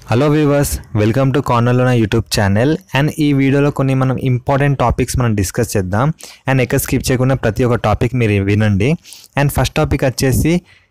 hello viewers welcome to కార్నర్లో నా YouTube channel and ఈ వీడియోలో కొన్ని మనం ఇంపార్టెంట్ టాపిక్స్ మనం డిస్కస్ చేద్దాం అండ్ ఎక్కడ స్కిప్ చేయకుండా ప్రతి ఒక్క టాపిక్ మీరు వినండి అండ్ ఫస్ట్ టాపిక్ వచ్చేసి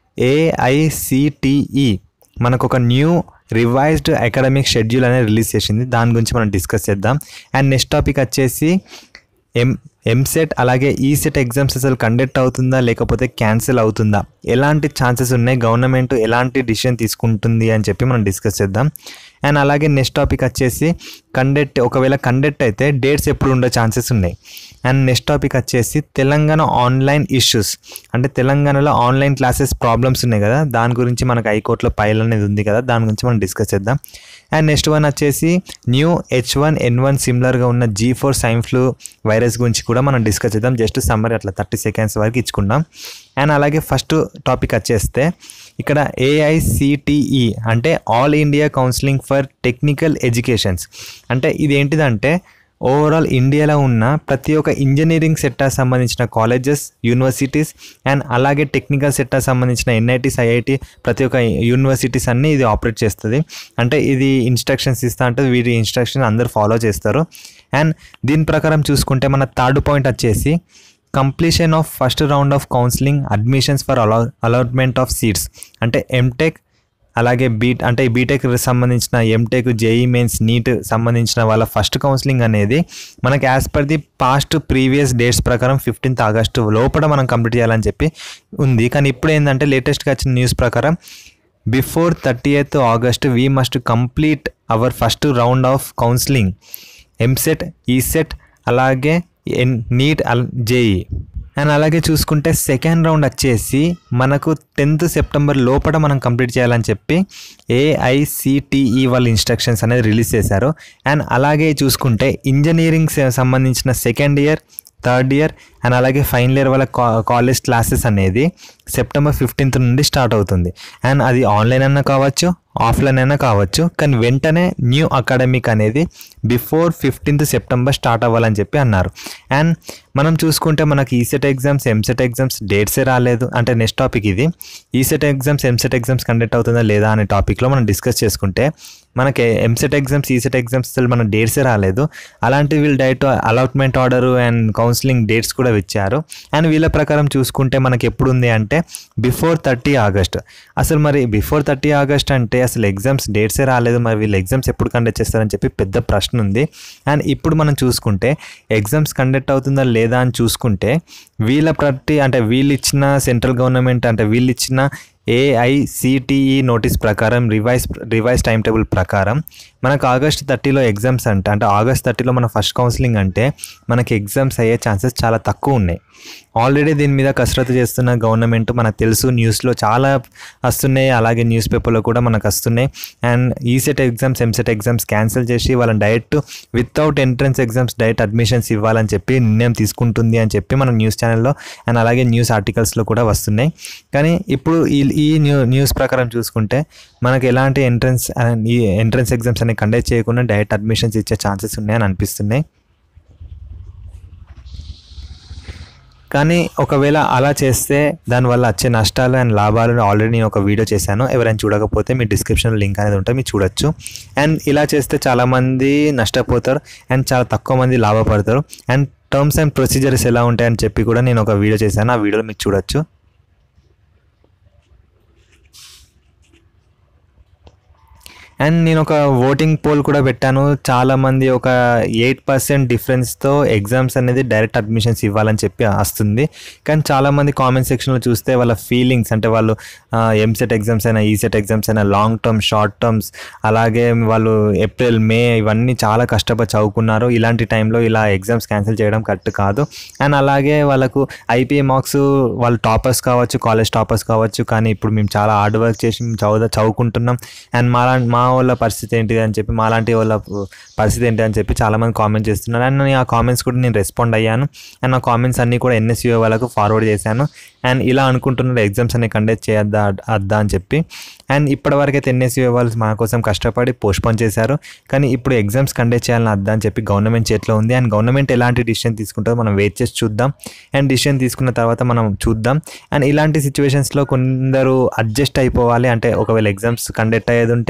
ఏఐసిటిఈ మనకు ఒక న్యూ రివైజ్డ్ అకాడమిక్ షెడ్యూల్ అనేది రిలీజ్ చేసింది దాని గురించి మనం డిస్కస్ చేద్దాం అండ్ నెక్స్ట్ టాపిక్ వచ్చేసి ఎం ఎంసెట్ అలాగే ఈసెట్ ఎగ్జామ్స్ అసలు కండక్ట్ అవుతుందా లేకపోతే క్యాన్సిల్ అవుతుందా ఎలాంటి ఛాన్సెస్ ఉన్నాయి గవర్నమెంట్ ఎలాంటి డిసిషన్ తీసుకుంటుంది అని చెప్పి మనం డిస్కస్ చేద్దాం అండ్ అలాగే నెక్స్ట్ టాపిక్ వచ్చేసి కండక్ట్ ఒకవేళ కండక్ట్ అయితే డేట్స్ ఎప్పుడు ఉండే ఛాన్సెస్ ఉన్నాయి అండ్ నెక్స్ట్ టాపిక్ వచ్చేసి తెలంగాణ ఆన్లైన్ ఇష్యూస్ అంటే తెలంగాణలో ఆన్లైన్ క్లాసెస్ ప్రాబ్లమ్స్ ఉన్నాయి కదా దాని గురించి మనకు హైకోర్టులో ఫైల్ అనేది ఉంది కదా దాని గురించి మనం డిస్కస్ చేద్దాం అండ్ నెక్స్ట్ వన్ వచ్చేసి new H one N one సిమిలర్గా ఉన్న G four swine flu virus గురించి కూడా మనం డిస్కస్ చేద్దాం జస్ట్ సమ్మర్ అట్లా థర్టీ సెకండ్స్ వరకు ఇచ్చుకుందాం అండ్ అలాగే ఫస్ట్ టాపిక్ వచ్చేస్తే ఇక్కడ ఏఐసిటిఈ అంటే all India counselling for technical educations అంటే ఇది ఏంటిదంటే ఓవరాల్ ఇండియాలో ఉన్న ప్రతి ఒక్క ఇంజనీరింగ్ సెక్టర్ సంబంధించిన కాలేజెస్ యూనివర్సిటీస్ అండ్ అలాగే టెక్నికల్ సెక్టర్ సంబంధించిన ఎన్ఐటీస్ ఐఐటి ప్రతి ఒక్క యూనివర్సిటీస్ అన్నీ ఇది ఆపరేట్ చేస్తుంది అంటే ఇది ఇన్స్ట్రక్షన్స్ ఇస్తా అంటే వీరి ఇన్స్ట్రక్షన్ అందరూ ఫాలో చేస్తారు అండ్ దీని ప్రకారం చూసుకుంటే మన థర్డ్ పాయింట్ వచ్చేసి completion of first round of counselling admissions for అలా అలాట్మెంట్ ఆఫ్ సీట్స్ అంటే ఎంటెక్ అలాగే బీట్ అంటే ఈ బీటెక్ సంబంధించిన ఎంటెక్ జేఈ మెయిన్స్ నీట్ సంబంధించిన వాళ్ళ ఫస్ట్ కౌన్సిలింగ్ అనేది మనకి as per the past previous dates ప్రకారం ఫిఫ్టీన్త్ ఆగస్టు లోపల మనం కంప్లీట్ చేయాలని చెప్పి ఉంది కానీ ఇప్పుడు ఏంటంటే లేటెస్ట్గా వచ్చిన న్యూస్ ప్రకారం before thirty eighth August we must complete our first round of counselling EAMCET ECET అలాగే N NEET all JEE and అలాగే చూసుకుంటే సెకండ్ రౌండ్ వచ్చేసి మనకు టెన్త్ సెప్టెంబర్ లోపల మనం కంప్లీట్ చేయాలని చెప్పి ఏఐసిటిఈ వాళ్ళ ఇన్స్ట్రక్షన్స్ అనేది రిలీజ్ చేశారు అండ్ అలాగే చూసుకుంటే ఇంజనీరింగ్ సంబంధించిన second year third year and అలాగే ఫైనల్ ఇయర్ వాళ్ళ కాలేజ్ క్లాసెస్ అనేది సెప్టెంబర్ ఫిఫ్టీన్త్ నుండి స్టార్ట్ అవుతుంది అండ్ అది ఆన్లైన్ అన్నా కావచ్చు ఆఫ్లైన్ అయినా కావచ్చు కానీ వెంటనే న్యూ అకాడమిక్ అనేది బిఫోర్ ఫిఫ్టీన్త్ సెప్టెంబర్ స్టార్ట్ అవ్వాలని చెప్పి అన్నారు అండ్ మనం చూసుకుంటే మనకి ఈసెట్ ఎగ్జామ్స్ ఎంసెట్ ఎగ్జామ్స్ డేట్సే రాలేదు అంటే నెక్స్ట్ టాపిక్ ఇది ECET exams EAMCET exams conduct అవుతుందా లేదా అనే టాపిక్లో మనం డిస్కస్ చేసుకుంటే మనకి ఎంసెట్ ఎగ్జామ్స్ ఈసెట్ ఎగ్జామ్స్ అసలు మన డేట్సే రాలేదు అలాంటి వీళ్ళు direct allotment order and counselling dates కూడా ఇచ్చారు అండ్ వీళ్ళ ప్రకారం చూసుకుంటే మనకి ఎప్పుడు ఉంది అంటే బిఫోర్ థర్టీ ఆగస్ట్ అసలు మరి బిఫోర్ థర్టీ ఆగస్ట్ అంటే అసలు ఎగ్జామ్స్ డేట్సే రాలేదు మరి వీళ్ళు ఎగ్జామ్స్ ఎప్పుడు కండక్ట్ చేస్తారని చెప్పి పెద్ద ప్రశ్న ఉంది అండ్ ఇప్పుడు మనం చూసుకుంటే ఎగ్జామ్స్ కండక్ట్ అవుతుందా లేదా అని చూసుకుంటే వీళ్ళ ప్రతి అంటే వీళ్ళు ఇచ్చిన సెంట్రల్ గవర్నమెంట్ అంటే వీళ్ళు ఇచ్చిన ఏఐసిటిఈ నోటీస్ ప్రకారం రివైజ్ రివైజ్ టైం టేబుల్ ప్రకారం మనకు ఆగస్ట్ థర్టీలో ఎగ్జామ్స్ అంటే అంటే ఆగస్ట్ థర్టీలో మన ఫస్ట్ కౌన్సిలింగ్ అంటే మనకి ఎగ్జామ్స్ అయ్యే ఛాన్సెస్ చాలా తక్కువ ఉన్నాయి ఆల్రెడీ దీని మీద కసరత్తు చేస్తున్న గవర్నమెంట్ మనకు తెలుసు న్యూస్లో చాలా వస్తున్నాయి అలాగే న్యూస్ పేపర్లో కూడా మనకు వస్తున్నాయి and ECET exams EAMCET exams cancel చేసి వాళ్ళని direct without entrance exams direct admissions ఇవ్వాలని చెప్పి నిర్ణయం తీసుకుంటుంది అని చెప్పి మనం న్యూస్ ఛానల్లో అండ్ అలాగే న్యూస్ ఆర్టికల్స్లో కూడా వస్తున్నాయి కానీ ఇప్పుడు ఈ ఈ న్యూ న్యూస్ ప్రకారం చూసుకుంటే మనకు ఎలాంటి ఎంట్రన్స్ ఈ ఎంట్రన్స్ ఎగ్జామ్స్ అనేవి కండక్ట్ చేయకుండా డైరెక్ట్ అడ్మిషన్స్ ఇచ్చే ఛాన్సెస్ ఉన్నాయని అనిపిస్తున్నాయి కానీ ఒకవేళ అలా చేస్తే దానివల్ల వచ్చే నష్టాలు అండ్ లాభాలు ఆల్రెడీ నేను ఒక వీడియో చేశాను ఎవరైనా చూడకపోతే మీ డిస్క్రిప్షన్లో లింక్ అనేది ఉంటే మీరు చూడొచ్చు అండ్ ఇలా చేస్తే చాలామంది నష్టపోతారు అండ్ చాలా తక్కువ మంది లాభపడతారు అండ్ టర్మ్స్ అండ్ ప్రొసీజర్స్ ఎలా ఉంటాయని చెప్పి కూడా నేను ఒక వీడియో చేశాను ఆ వీడియోలో మీకు చూడొచ్చు అండ్ నేను ఒక ఓటింగ్ పోల్ కూడా పెట్టాను చాలామంది ఒక ఎయిట్ పర్సెంట్ డిఫరెన్స్తో ఎగ్జామ్స్ అనేది డైరెక్ట్ అడ్మిషన్స్ ఇవ్వాలని చెప్పి వస్తుంది కానీ చాలామంది కామెంట్ సెక్షన్లో చూస్తే వాళ్ళ ఫీలింగ్స్ అంటే వాళ్ళు ఎంసెట్ ఎగ్జామ్స్ అయినా ఈసెట్ ఎగ్జామ్స్ అయినా లాంగ్ టర్మ్ షార్ట్ టర్మ్స్ అలాగే వాళ్ళు ఏప్రిల్ మే ఇవన్నీ చాలా కష్టపడి చదువుకున్నారు ఇలాంటి టైంలో ఇలా ఎగ్జామ్స్ క్యాన్సిల్ చేయడం కరెక్ట్ కాదు అండ్ అలాగే వాళ్ళకు ఐపీఏ మార్క్స్ వాళ్ళు టాపర్స్ కావచ్చు కాలేజ్ టాపర్స్ కావచ్చు కానీ ఇప్పుడు మేము చాలా హార్డ్ వర్క్ చేసి మేము చదువు చదువుకుంటున్నాం అండ్ మా మా వాళ్ళ పరిస్థితి ఏంటిది అని చెప్పి మాలాంటి వాళ్ళ పరిస్థితి ఏంటి అని చెప్పి చాలామంది కామెంట్ చేస్తున్నారు అండ్ ఆ కామెంట్స్ కూడా నేను రెస్పాండ్ అయ్యాను అండ్ ఆ కామెంట్స్ అన్నీ కూడా ఎన్ఎస్యూఏ వాళ్ళకు ఫార్వర్డ్ చేశాను అండ్ ఇలా అనుకుంటున్నారు ఎగ్జామ్స్ అనేవి కండక్ట్ చేయొద్దా అద్దా అని చెప్పి అండ్ ఇప్పటివరకు అయితే ఎన్ఎస్యూఏ వాళ్ళు మా కోసం కష్టపడి పోస్ట్పోన్ చేశారు కానీ ఇప్పుడు ఎగ్జామ్స్ కండక్ట్ చేయాలని అద్దా అని చెప్పి గవర్నమెంట్ చేతిలో ఉంది అండ్ గవర్నమెంట్ ఎలాంటి డిసిషన్ తీసుకుంటుందో మనం వెయిట్ చేసి చూద్దాం అండ్ డిసిషన్ తీసుకున్న తర్వాత మనం చూద్దాం అండ్ ఇలాంటి సిచ్యువేషన్స్లో కొందరు అడ్జస్ట్ అయిపోవాలి అంటే ఒకవేళ ఎగ్జామ్స్ కండక్ట్ అయ్యేది ఉంటే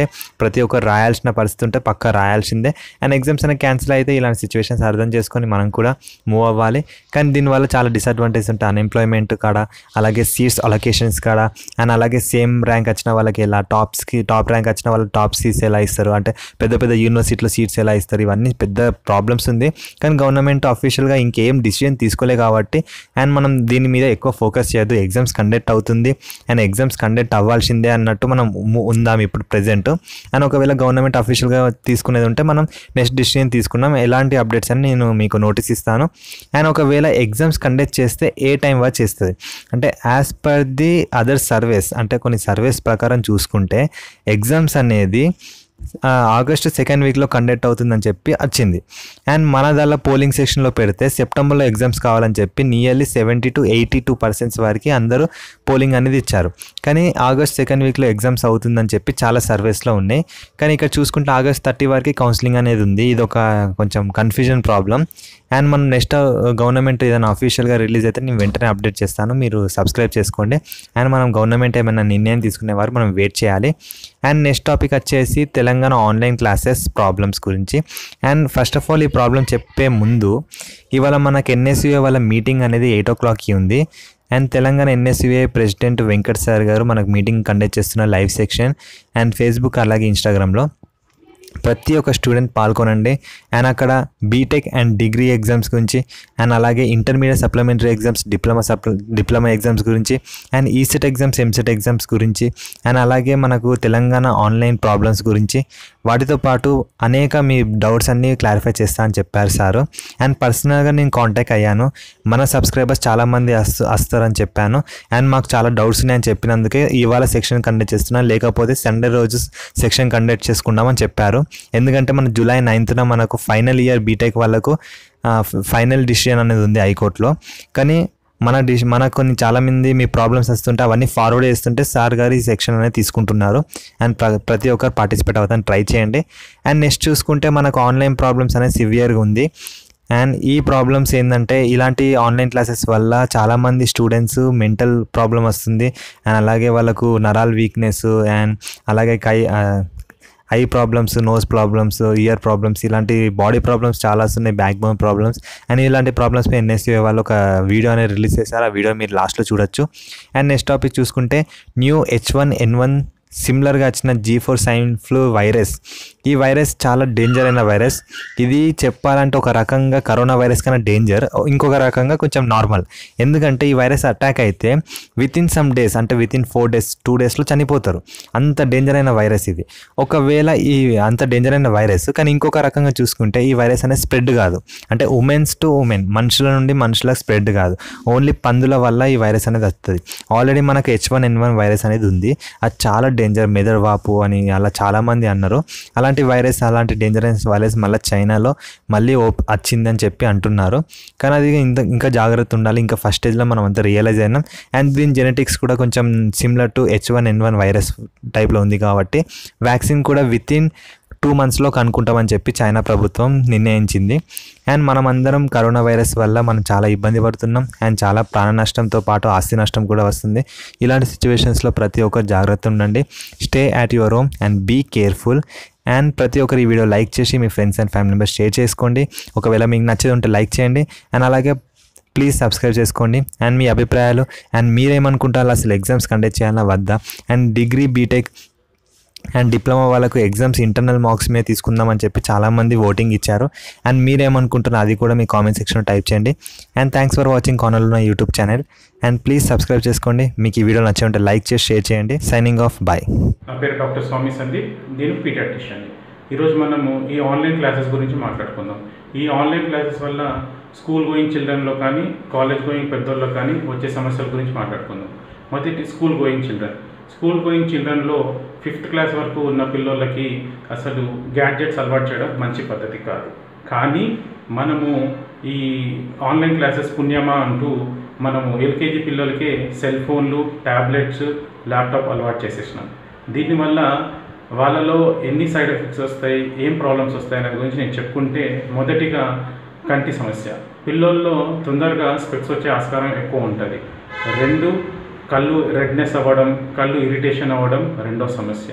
ప్రతి ఒక్కరు రాయాల్సిన పరిస్థితి ఉంటే పక్క రాయాల్సిందే అండ్ ఎగ్జామ్స్ అనేవి క్యాన్సిల్ అయితే ఇలాంటి సిచ్యువేషన్స్ అర్థం చేసుకొని మనం కూడా మూవ్ అవ్వాలి కానీ దీనివల్ల చాలా డిసడ్వాంటేజ్ ఉంటాయి అన్ఎంప్లాయ్మెంట్ కాడ అలాగే సీట్స్ అలొకేషన్స్ కాడ అండ్ అలాగే సేమ్ ర్యాంక్ వచ్చిన వాళ్ళకి ఎలా టాప్స్కి టాప్ ర్యాంక్ వచ్చిన వాళ్ళకి టాప్ సీట్స్ ఎలా ఇస్తారు అంటే పెద్ద పెద్ద యూనివర్సిటీలో సీట్స్ ఎలా ఇస్తారు ఇవన్నీ పెద్ద ప్రాబ్లమ్స్ ఉంది కానీ గవర్నమెంట్ అఫీషియల్గా ఇంకేం డిసిజన్ తీసుకోలే కాబట్టి అండ్ మనం దీని మీద ఎక్కువ ఫోకస్ చేయొద్దు ఎగ్జామ్స్ కండక్ట్ అవుతుంది అండ్ ఎగ్జామ్స్ కండక్ట్ అవ్వాల్సిందే అన్నట్టు మనం ఉ- ఉందాం ఇప్పుడు ప్రెజెంట్ అండ్ ఒకవేళ గవర్నమెంట్ అఫీషియల్గా తీసుకునేది ఉంటే మనం నెక్స్ట్ డిసిజన్ తీసుకున్నాం ఎలాంటి అప్డేట్స్ అని నేను మీకు నోటీస్ ఇస్తాను అండ్ ఒకవేళ ఎగ్జామ్స్ కండక్ట్ చేస్తే ఏ టైం వరకు చేస్తుంది అంటే as per the other surveys అంటే కొన్ని సర్వేస్ ప్రకారం చూసుకుంటే ఎగ్జామ్స్ అనేది ఆ, ఆగస్టు సెకండ్ వీక్లో కండక్ట్ అవుతుందని చెప్పి వచ్చింది అండ్ మన దానిలో పోలింగ్ సెక్షన్లో పెడితే సెప్టెంబర్లో ఎగ్జామ్స్ కావాలని చెప్పి nearly seventy to eighty two percents వరకు అందరూ పోలింగ్ అనేది ఇచ్చారు కానీ ఆగస్ట్ సెకండ్ వీక్లో ఎగ్జామ్స్ అవుతుందని చెప్పి చాలా సర్వేస్లో ఉన్నాయి కానీ ఇక్కడ చూసుకుంటే ఆగస్ట్ థర్టీ వరకు కౌన్సిలింగ్ అనేది ఉంది ఇది ఒక కొంచెం కన్ఫ్యూజన్ ప్రాబ్లం అండ్ మనం నెక్స్ట్ గవర్నమెంట్ ఏదైనా అఫీషియల్గా రిలీజ్ అయితే నేను వెంటనే అప్డేట్ చేస్తాను మీరు సబ్స్క్రైబ్ చేసుకోండి అండ్ మనం గవర్నమెంట్ ఏమైనా నిర్ణయం తీసుకునే వారు మనం వెయిట్ చేయాలి అండ్ నెక్స్ట్ టాపిక్ వచ్చేసి తెలంగాణ ఆన్లైన్ క్లాసెస్ ప్రాబ్లమ్స్ గురించి అండ్ ఫస్ట్ ఆఫ్ ఆల్ ఈ ప్రాబ్లం చెప్పే ముందు ఇవాళ మనకి ఎన్ఎస్యుఏ వాళ్ళ మీటింగ్ అనేది ఎయిట్ ఓ క్లాక్కి ఉంది and Telangana NSUI president Venkat sir గారు మనకు మీటింగ్ కండక్ట్ చేస్తున్న లైవ్ సెక్షన్ అండ్ ఫేస్బుక్ అలాగే ఇన్స్టాగ్రామ్లో ప్రతి ఒక్క స్టూడెంట్ పాల్గొనండి అండ్ అక్కడ బీటెక్ అండ్ డిగ్రీ ఎగ్జామ్స్ గురించి అండ్ అలాగే ఇంటర్మీడియట్ సప్లిమెంటరీ ఎగ్జామ్స్ డిప్లొమా సప్ల డిప్లొమా ఎగ్జామ్స్ గురించి and ECET exams EAMCET exams గురించి అండ్ అలాగే మనకు తెలంగాణ ఆన్లైన్ ప్రాబ్లమ్స్ గురించి వాటితో పాటు అనేక మీ డౌట్స్ అన్నీ క్లారిఫై చేస్తా అని చెప్పారు సారు అండ్ పర్సనల్గా నేను కాంటాక్ట్ అయ్యాను మన సబ్స్క్రైబర్స్ చాలామంది వస్తు వస్తారని చెప్పాను అండ్ మాకు చాలా డౌట్స్ ఉన్నాయని చెప్పినందుకే ఇవాళ సెక్షన్ కండక్ట్ చేస్తున్నాను లేకపోతే సండే రోజు సెక్షన్ కండక్ట్ చేసుకుందామని చెప్పారు ఎందుకంటే మన జూలై నైన్త్న మనకు ఫైనల్ ఇయర్ బీటెక్ వాళ్ళకు ఫైనల్ డిసిషన్ అనేది ఉంది హైకోర్టులో కానీ మన డిష్ మన కొన్ని చాలా మంది మీ ప్రాబ్లమ్స్ వస్తుంటే అవన్నీ ఫార్వర్డ్ చేస్తుంటే సార్ గారు ఈ సెక్షన్ అనేది తీసుకుంటున్నారు అండ్ ప్ర ప్రతి ఒక్కరు పార్టిసిపేట్ అవుతాను ట్రై చేయండి అండ్ నెక్స్ట్ చూసుకుంటే మనకు ఆన్లైన్ ప్రాబ్లమ్స్ అనేది సివియర్గా ఉంది అండ్ ఈ ప్రాబ్లమ్స్ ఏంటంటే ఇలాంటి ఆన్లైన్ క్లాసెస్ వల్ల చాలామంది స్టూడెంట్స్ మెంటల్ ప్రాబ్లం వస్తుంది అండ్ అలాగే వాళ్ళకు నరాల్ వీక్నెస్ అండ్ అలాగే కై eye problems nose problems ear problems ఇలాంటి బాడీ ప్రాబ్లమ్స్ చాలా వస్తున్నాయి బ్యాక్ బోన్ ప్రాబ్లమ్స్ అండ్ ఇలాంటి ప్రాబ్లమ్స్ పై ఎన్ఎస్సీ వాళ్ళు ఒక వీడియో అనేది రిలీజ్ చేశారు ఆ వీడియో మీరు లాస్ట్లో చూడొచ్చు అండ్ నెక్స్ట్ టాపిక్ చూసుకుంటే new H one N one సిమిలర్గా వచ్చిన G four swine flu virus ఈ వైరస్ చాలా డేంజర్ అయిన వైరస్ ఇది చెప్పాలంటే ఒక రకంగా కరోనా వైరస్ కన్నా డేంజర్ ఇంకొక రకంగా కొంచెం నార్మల్ ఎందుకంటే ఈ వైరస్ అటాక్ అయితే విత్ ఇన్ సమ్ డేస్ అంటే within four days two డేస్లో చనిపోతారు అంత డేంజర్ అయిన వైరస్ ఇది ఒకవేళ ఈ అంత డేంజర్ అయిన వైరస్ కానీ ఇంకొక రకంగా చూసుకుంటే ఈ వైరస్ అనేది స్ప్రెడ్ కాదు అంటే ఉమెన్స్ టు ఉమెన్ మనుషుల నుండి మనుషులకు స్ప్రెడ్ కాదు ఓన్లీ పందుల వల్ల ఈ వైరస్ అనేది వస్తుంది ఆల్రెడీ మనకు H one N one virus అనేది ఉంది అది చాలా డేంజర్ మెదడు వాపు అని అలా చాలామంది అన్నారు అలాంటి వైరస్ అలాంటి డేంజరస్ వైరస్ మళ్ళీ చైనాలో మళ్ళీ ఓప్ వచ్చిందని చెప్పి అంటున్నారు కానీ అది ఇంత ఇంకా జాగ్రత్త ఉండాలి ఇంకా ఫస్ట్ స్టేజ్లో మనం అంతా రియలైజ్ అయినాం అండ్ దీని జెనెటిక్స్ కూడా కొంచెం similar to H one N one virus టైప్లో ఉంది కాబట్టి వ్యాక్సిన్ కూడా విత్ ఇన్ టూ మంత్స్లో కనుక్కుంటామని చెప్పి చైనా ప్రభుత్వం నిర్ణయించింది అండ్ మనం అందరం కరోనా వైరస్ వల్ల మనం చాలా ఇబ్బంది పడుతున్నాం అండ్ చాలా ప్రాణ నష్టంతో పాటు ఆస్తి నష్టం కూడా వస్తుంది ఇలాంటి సిచ్యువేషన్స్లో ప్రతి ఒక్కరు జాగ్రత్త ఉండండి stay at your home and be careful and ప్రతి ఒక్కరు ఈ వీడియో లైక్ చేసి మీ friends and family members share చేసుకోండి ఒకవేళ మీకు నచ్చేది ఉంటే లైక్ చేయండి అండ్ అలాగే ప్లీజ్ సబ్స్క్రైబ్ చేసుకోండి అండ్ మీ అభిప్రాయాలు అండ్ మీరేమనుకుంటారు అసలు ఎగ్జామ్స్ కండక్ట్ చేయాలా వద్దా and degree BTech and diploma వాళ్ళకు ఎగ్జామ్స్ ఇంటర్నల్ మార్క్స్ మీద తీసుకుందామని చెప్పి చాలామంది ఓటింగ్ ఇచ్చారు అండ్ మీరేమనుకుంటున్నారు అది కూడా మీ కామెంట్ సెక్షన్లో టైప్ చేయండి అండ్ థ్యాంక్స్ ఫర్ వాచింగ్ కానల్లో YouTube channel and please subscribe చేసుకోండి మీకు ఈ వీడియో నచ్చే ఉంటే లైక్ చేసి షేర్ చేయండి సైనింగ్ ఆఫ్ బాయ్ నా పేరు డాక్టర్ స్వామి సందీప్ నేను పీడియాట్రిషియన్ ఈరోజు మనము ఈ ఆన్లైన్ క్లాసెస్ గురించి మాట్లాడుకుందాం ఈ ఆన్లైన్ క్లాసెస్ వల్ల స్కూల్ గోయింగ్ చిల్డ్రన్లో కానీ కాలేజ్ గోయింగ్ పెద్దోళ్ళలో కానీ వచ్చే సమస్యల గురించి మాట్లాడుకుందాం మొదటి school going children school going చిల్డ్రన్లో ఫిఫ్త్ క్లాస్ వరకు ఉన్న పిల్లలకి అసలు గ్యాడ్జెట్స్ అలవాటు చేయడం మంచి పద్ధతి కాదు కానీ మనము ఈ ఆన్లైన్ క్లాసెస్ పుణ్యమా అంటూ మనము ఎల్కేజీ పిల్లలకే సెల్ ఫోన్లు ట్యాబ్లెట్స్ ల్యాప్టాప్ అలవాటు చేసేసినాం దీనివల్ల వాళ్ళలో ఎన్ని సైడ్ ఎఫెక్ట్స్ వస్తాయి ఏం ప్రాబ్లమ్స్ వస్తాయి అనే గురించి నేను చెప్పుకుంటే మొదటిగా కంటి సమస్య పిల్లల్లో తొందరగా స్పెక్స్ వచ్చే ఆస్కారం ఎక్కువ ఉంటుంది రెండు కళ్ళు రెడ్నెస్ అవ్వడం కళ్ళు ఇరిటేషన్ అవ్వడం రెండో సమస్య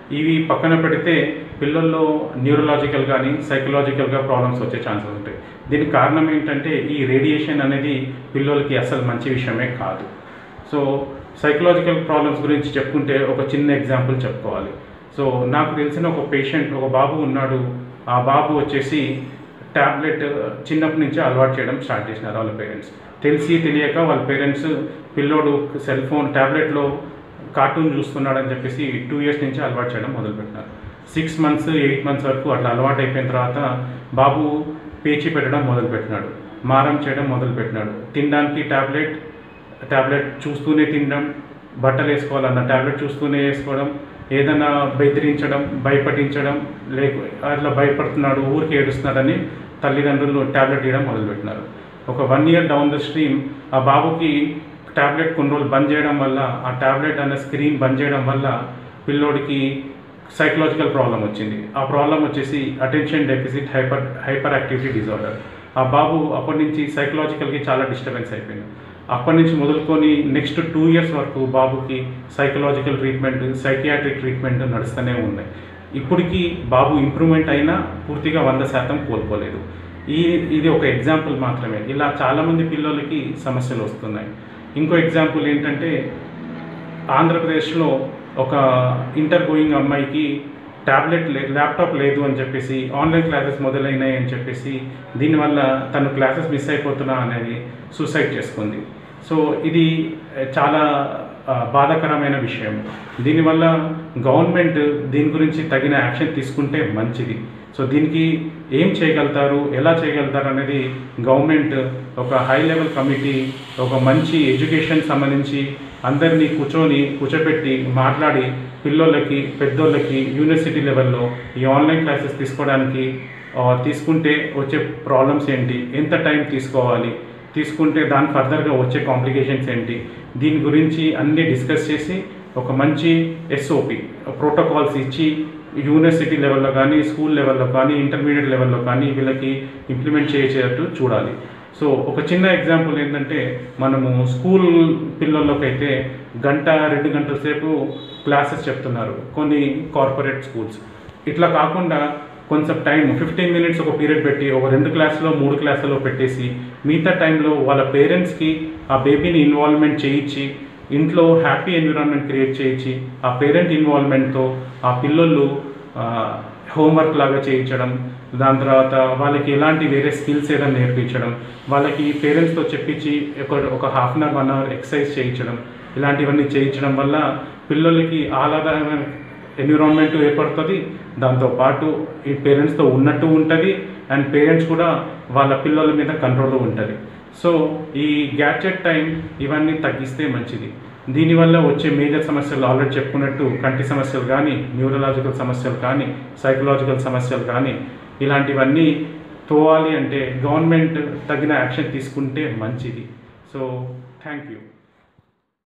ఇవి పక్కన పెడితే పిల్లల్లో న్యూరలాజికల్ కానీ సైకలాజికల్గా ప్రాబ్లమ్స్ వచ్చే ఛాన్సెస్ ఉంటాయి దీనికి కారణం ఏంటంటే ఈ రేడియేషన్ అనేది పిల్లలకి అసలు మంచి విషయమే కాదు సో సైకలాజికల్ ప్రాబ్లమ్స్ గురించి చెప్పుకుంటే ఒక చిన్న ఎగ్జాంపుల్ చెప్పుకోవాలి సో నాకు తెలిసిన ఒక పేషెంట్ ఒక బాబు ఉన్నాడు ఆ బాబు వచ్చేసి ట్యాబ్లెట్ చిన్నప్పటి నుంచే అలవాటు చేయడం స్టార్ట్ చేసినారు వాళ్ళ పేరెంట్స్ తెలిసి తెలియక వాళ్ళ పేరెంట్స్ పిల్లోడు సెల్ ఫోన్ ట్యాబ్లెట్లో కార్టూన్ చూస్తున్నాడని చెప్పేసి టూ ఇయర్స్ నుంచి అలవాటు చేయడం మొదలుపెట్టినారు సిక్స్ మంత్స్ ఎయిట్ మంత్స్ వరకు అట్లా అలవాటు అయిపోయిన తర్వాత బాబు పేచి పెట్టడం మొదలుపెట్టినాడు మారం చేయడం మొదలుపెట్టినాడు తినడానికి ట్యాబ్లెట్ ట్యాబ్లెట్ చూస్తూనే తినడం బట్టలు వేసుకోవాలన్న ట్యాబ్లెట్ చూస్తూనే వేసుకోవడం ఏదైనా బెదిరించడం భయపడించడం లేక అట్లా భయపడుతున్నాడు ఊరికి ఏడుస్తున్నాడని తల్లిదండ్రులు ట్యాబ్లెట్ ఇవ్వడం మొదలుపెట్టినారు ఒక one year down the stream ఆ బాబుకి ట్యాబ్లెట్ కొన్ని రోజులు బంద్ చేయడం వల్ల ఆ ట్యాబ్లెట్ అనే స్క్రీన్ బంద్ చేయడం వల్ల పిల్లోడికి సైకలాజికల్ ప్రాబ్లం వచ్చింది ఆ ప్రాబ్లం వచ్చేసి attention deficit hyper hyperactivity disorder ఆ బాబు అప్పటి నుంచి సైకలాజికల్కి చాలా డిస్టర్బెన్స్ అయిపోయింది అప్పటి నుంచి మొదలుకొని నెక్స్ట్ టూ ఇయర్స్ వరకు బాబుకి సైకలాజికల్ ట్రీట్మెంట్ సైకియాట్రిక్ ట్రీట్మెంట్ నడుస్తూనే ఉన్నాయి ఇప్పటికీ బాబు ఇంప్రూవ్మెంట్ అయినా పూర్తిగా వంద శాతం కోలుకోలేదు ఈ ఇది ఒక ఎగ్జాంపుల్ మాత్రమే ఇలా చాలామంది పిల్లలకి సమస్యలు వస్తున్నాయి ఇంకో ఎగ్జాంపుల్ ఏంటంటే ఆంధ్రప్రదేశ్లో ఒక ఇంటర్ గోయింగ్ అమ్మాయికి ట్యాబ్లెట్ లే ల్యాప్టాప్ లేదు అని చెప్పేసి ఆన్లైన్ క్లాసెస్ మొదలైనాయి అని చెప్పేసి దీనివల్ల తను క్లాసెస్ మిస్ అయిపోతున్నా అనేది సూసైడ్ చేసుకుంది సో ఇది చాలా ఆ, బాధాకరమైన విషయం దీనివల్ల గవర్నమెంట్ దీని గురించి తగిన యాక్షన్ తీసుకుంటే మంచిది సో దీనికి ఏం చేయగలుగుతారు ఎలా చేయగలుగుతారు అనేది గవర్నమెంట్ ఒక హై లెవెల్ కమిటీ ఒక మంచి ఎడ్యుకేషన్ సంబంధించి అందరినీ కూర్చొని కూర్చోబెట్టి మాట్లాడి పిల్లోళ్ళకి పెద్దోళ్ళకి యూనివర్సిటీ లెవెల్లో ఈ ఆన్లైన్ క్లాసెస్ తీసుకోవడానికి ఆ, తీసుకుంటే వచ్చే ప్రాబ్లమ్స్ ఏంటి ఎంత టైం తీసుకోవాలి తీసుకుంటే దాని ఫర్దర్గా వచ్చే కాంప్లికేషన్స్ ఏంటి దీని గురించి అన్నీ డిస్కస్ చేసి ఒక మంచి ఎస్ఓపి ప్రోటోకాల్స్ ఇచ్చి యూనివర్సిటీ లెవెల్లో కానీ స్కూల్ లెవెల్లో కానీ ఇంటర్మీడియట్ లెవెల్లో కానీ వీళ్ళకి ఇంప్లిమెంట్ చేసేటట్టు చూడాలి సో ఒక చిన్న ఎగ్జాంపుల్ ఏంటంటే మనము స్కూల్ పిల్లల్లోకైతే గంట రెండు గంటల సేపు క్లాసెస్ చెప్తున్నారు కొన్ని కార్పొరేట్ స్కూల్స్ ఇట్లా కాకుండా కొంచెం టైం ఫిఫ్టీన్ మినిట్స్ ఒక పీరియడ్ పెట్టి ఒక రెండు క్లాసులో మూడు క్లాసులో పెట్టేసి మిగతా టైంలో వాళ్ళ పేరెంట్స్కి ఆ బేబీని ఇన్వాల్వ్మెంట్ చేయించి ఇంట్లో హ్యాపీ ఎన్విరాన్మెంట్ క్రియేట్ చేయించి ఆ పేరెంట్ ఇన్వాల్వ్మెంట్తో ఆ పిల్లలు హోంవర్క్ లాగా చేయించడం దాని తర్వాత వాళ్ళకి ఎలాంటి వేరే స్కిల్స్ ఏదైనా నేర్పించడం వాళ్ళకి పేరెంట్స్తో చెప్పించి ఒక ఒక half an hour one hour exercise చేయించడం ఇలాంటివన్నీ చేయించడం వల్ల పిల్లలకి ఆహ్లాదమైన ఎన్విరాన్మెంట్ ఏర్పడుతుంది దాంతోపాటు ఈ పేరెంట్స్తో ఉన్నట్టు ఉంటుంది అండ్ పేరెంట్స్ కూడా వాళ్ళ పిల్లల మీద కంట్రోల్ ఉంటుంది సో ఈ గ్యాడ్జెట్ టైం ఇవన్నీ తగ్గిస్తే మంచిది దీనివల్ల వచ్చే మేజర్ సమస్యలు ఆల్రెడీ చెప్పుకున్నట్టు కంటి సమస్యలు కానీ న్యూరలాజికల్ సమస్యలు కానీ సైకలాజికల్ సమస్యలు కానీ ఇలాంటివన్నీ పోవాలి అంటే గవర్నమెంట్ తగిన యాక్షన్ తీసుకుంటే మంచిది సో థ్యాంక్ యూ